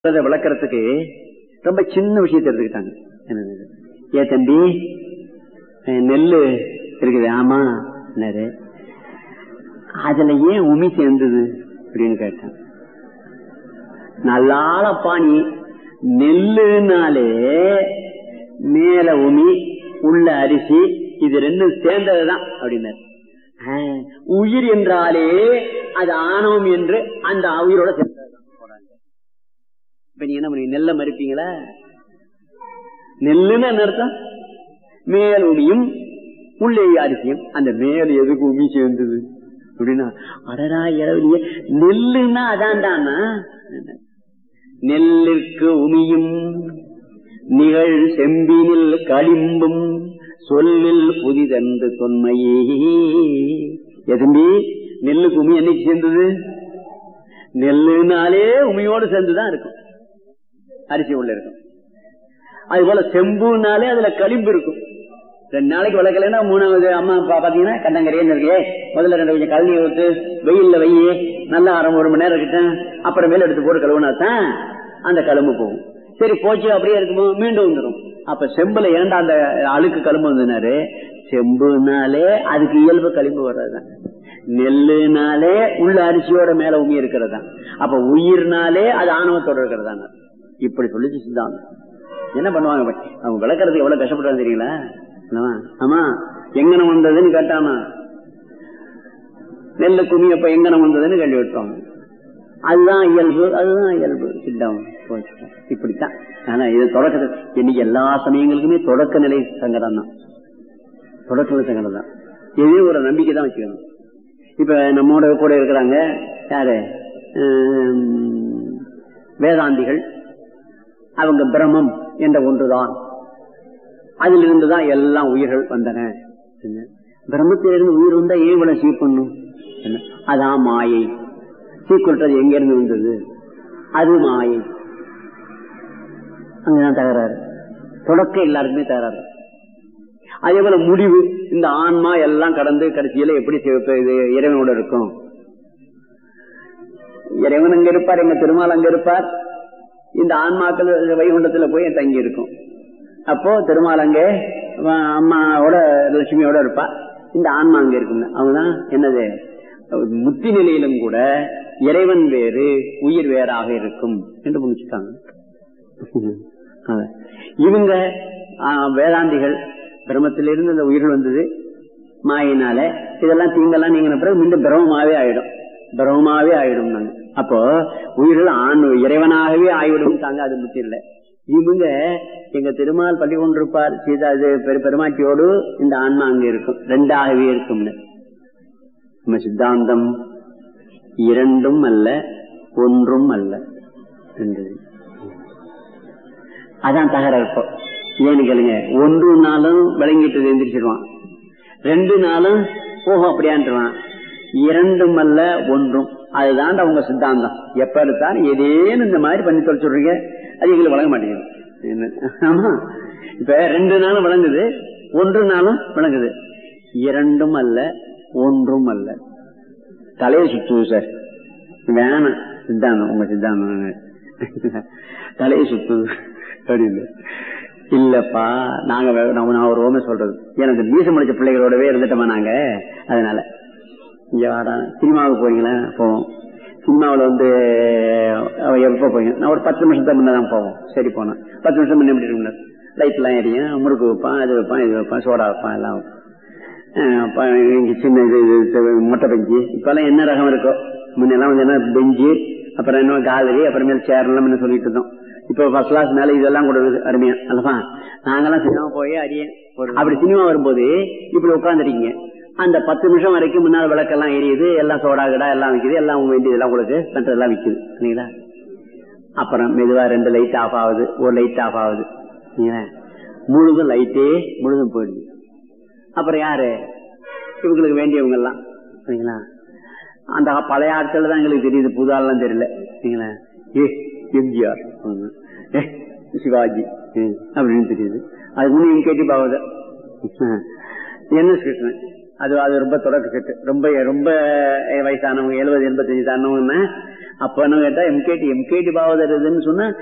அதை விளக்கறதுக்கு ரொம்ப சின்ன விஷயத்தை எடுத்துக்கிட்டாங்க என்னது ஏ தம்பி அஹ் நெல்லு இருக்குது ஆமா என்னது அதுல ஏன் உமி சேர்ந்தது அப்படின்னு கேட்டான் நல்லாளப்பா நீ நெல்லுனாலே மேல உமி உள்ள அரிசி இது ரெண்டும் சேர்ந்ததுதான் அப்படின்னாரு ஆஹ், உயிர் என்றாலே அது ஆணவம் என்று அந்த உயிரோட சேர்ந்ததுதான் போறாங்க இப்ப நீங்க என்ன பண்ணுவீங்க நெல்லை மறுப்பீங்களா நெல்லுன்னு என்ன அர்த்தம் மேல் உமியும் உள்ளே அரிசியும் அந்த மேல் எதுக்கு உமி சேர்ந்தது அப்படின்னா அடரா இரவுலயே நெல்லுன்னா அதான்டானா நெல்லிற்கு உமியும் நிகழ் செம்பினில் களிம்பும் சொல்லில் புதிதென்று தொன்மையே எதம்பி நெல்லுக்கு உமி என்னைக்கு சேர்ந்தது நெல்லுனாலே உமியோடு சேர்ந்துதான் இருக்கும் அரிசி உள்ள இருக்கும் அது போல செம்புனாலே அதுல களிம்பு இருக்கும் ரெண்டு நாளைக்கு விளக்கலைன்னா மூணாவது அம்மா அப்பா பாத்தீங்கன்னா கண்ணங்கரையன்னு இருக்கே முதல்ல ரெண்டு கொஞ்சம் கழனி ஊத்து வெயில்ல வெய்யி நல்லா அரை ஒரு மணி நேரம் இருக்கட்டும் அப்புறமேல எடுத்து போட்டு கழுவுனா தான் அந்த கழும்பு போகும் சரி போச்சு அப்படியே இருக்குமோ மீண்டும் வந்துடும் அப்ப செம்புல ஏன்டா அந்த அழுக்கு கழும்பு வந்ததுனாரு செம்புனாலே அதுக்கு இயல்பு களிம்பு வர்றதுதான் நெல்லுனாலே உள்ள அரிசியோட மேல உமி இருக்கிறது தான் அப்ப உயிர்னாலே அது ஆணவத்தோட இருக்கிறதாங்க இப்படி சொல்லிச்சு சித்தாந்தம் என்ன பண்ணுவாங்க இப்ப? அவங்க விளக்கறதுக்கு எவ்வளவு கஷ்டப்படுறாங்க தெரியுங்களா என்னவா? ஆமா எங்கன வந்ததுன்னு கேட்டானா நெல்லு குமி அப்ப எங்கன வந்ததுன்னு கேள்வி விட்டுருவாங்க அதுதான் இயல்பு அதுதான் இயல்பு சித்தம் போச்சு. இப்படித்தான் ஆனா இது தொடக்க இன்னைக்கு எல்லா சமயங்களுக்குமே தொடக்க நிலை சங்கடம் தான் தொடக்க நிலை சங்கடம் தான் இதே ஒரு நம்பிக்கை தான் வச்சுக்கணும் இப்ப நம்மோட கூட இருக்கிறாங்க யாரு ஹம், வேதாந்திகள் அவங்க பிரம்மம் என்ற ஒன்றுதான் அதிலிருந்துதான் எல்லாம் உயிர்கள் வந்தன என்ன? பிரம்மத்திலிருந்து உயிர் வந்தா ஏன் இவ்வளவு சீ பண்ணும் என்ன? அதான் மாயை சீக்குற்றது எங்க இருந்து வந்தது அது மாயை அங்கதான் தகராறு தொடக்க எல்லாருக்குமே தகராறு அதே போல முடிவு இந்த ஆன்மா எல்லாம் கடந்து கடைசியில எப்படி சிவப்பு இது இறைவனோட இருக்கும் இறைவன் அங்க இருப்பார் எங்க திருமால் அங்க இருப்பார் இந்த ஆன்மாக்கள் வைகுண்டத்துல போய் தங்கி இருக்கும் அப்போ திருமால் அங்கே வ- அம்மாவோட லட்சுமியோட இருப்பா இந்த ஆன்மா அங்க இருக்குங்க அவங்கதான் என்னது முத்தி நிலையிலும் கூட இறைவன் வேறு உயிர் வேறாக இருக்கும் என்று முடிச்சுட்டாங்க அதான். இவங்க ஆ, வேதாந்திகள் பிரம்மத்திலிருந்து இந்த உயிர்கள் வந்தது மாயினால இதெல்லாம் தீங்கெல்லாம் நீங்க பிறகு மீண்டும் பிரமமாவே ஆயிடும் பிரமமாவே ஆயிடும் நாங்க அப்போ உயிர்கள் ஆண் இறைவனாகவே ஆய்விடும் தாங்க அது முத்தி இல்லை இவங்க எங்க திருமால் பள்ளி கொண்டிருப்பார் சீதா இது பெரு- பெருமாட்டியோடு இந்த ஆன்மா அங்க இருக்கும் ரெண்டாகவே இருக்கும்னு நம்ம சித்தாந்தம் இரண்டும் அல்ல ஒன்றும் அல்ல என்றது அதான் தகராறு இப்போ ஏன்னு கேளுங்க ஒன்று நாளும் விளங்கிட்டு எந்திரிச்சிடுவான் ரெண்டு நாளும் ஓஹோ அப்படியான்ட்டுவான் இரண்டும் அல்ல ஒன்றும் அதுதான் அவங்க சித்தாந்தம் எப்ப எடுத்தாலும் ஏதேனும் இந்த மாதிரி பண்ணி தொலைச்சுடுறீங்க அது எங்களுக்கு வழங்க மாட்டேங்குது என்ன? ஆமா இப்ப ரெண்டு நாளும் விளங்குது ஒன்று நாளும் விளங்குது இரண்டும் அல்ல ஒன்றும் அல்ல தலையை சுத்துது சார் வேணாம் சித்தாந்தம் உங்க சித்தாந்தம் தலையை சுத்துது அப்படின்னு இல்லப்பா நாங்க வே- நான் நான் ஒரு ஓமை சொல்றது எனக்கு மீசம் முடிச்ச பிள்ளைகளோடவே இருந்துட்டோமா நாங்க அதனால இங்க வாடா சினிமாவுக்கு போறீங்களா போவோம் சினிமாவில் வந்து அவ எப்போ போவீங்க நான் ஒரு பத்து நிமிஷத்துக்கு முன்னே தான் போவோம் சரி போனேன் பத்து நிமிஷம் முன்ன எப்படி இருக்கணும் லைட் எல்லாம் எரியும் முறுக்கு வைப்பான் அது வைப்பான் இது வைப்பான் சோடா வைப்பான் எல்லாம் வைப்பான். அஹ் அப்ப இங்க சின்ன இது இது இது மொட்டை பெஞ்சு இப்பெல்லாம் என்ன ரகம் இருக்கோ முன்னெல்லாம் வந்து என்ன பெஞ்சு அப்புறம் என்ன காலரி அப்புறமேல் சேர் எல்லாம் முன்ன சொல்லிட்டு இருந்தோம் இப்போ ஃபர்ஸ்ட் கிளாஸ் மேல இதெல்லாம் கூட இருக்குது அருமையா அல்லவா நாங்கெல்லாம் சினிமா போய் அறிய அப்படி சினிமா வரும்போது இப்படி உட்காந்துருக்கீங்க அந்த பத்து நிமிஷம் வரைக்கும் முன்னால் விளக்கெல்லாம் எரியுது எல்லாம் சோடா கிடா எல்லாம் விக்குது எல்லாம் வேண்டியதெல்லாம் உங்களுக்கு மற்றதெல்லாம் விக்குது சரிங்களா அப்புறம் மெதுவா ரெண்டு லைட் ஆஃப் ஆகுது ஒரு லைட் ஆஃப் ஆகுது சரிங்களா? முழுதும் லைட்டே முழுதும் போயிடுது அப்புறம் யாரு இவங்களுக்கு வேண்டியவங்க எல்லாம் சரிங்களா அந்த பழைய ஆட்கள் தான் எங்களுக்கு தெரியுது புது ஆள்லாம் தெரியல சரிங்களா ஏ எம்ஜிஆர் ம். ஏ சிவாஜி ம். அப்படின்னு தெரியுது அது முன்னையும் கேட்டு பாவத என்ன கிருஷ்ணன் அது அது ரொம்ப தொடக்க செட்டு ரொம்ப ரொம்ப வயசானவங்க எழுபது எண்பத்தஞ்சு தானவங்கன்னா அப்ப என்ன கேட்டா எம்கேடி எம்கேடி பாவதர் இதுன்னு சொன்னா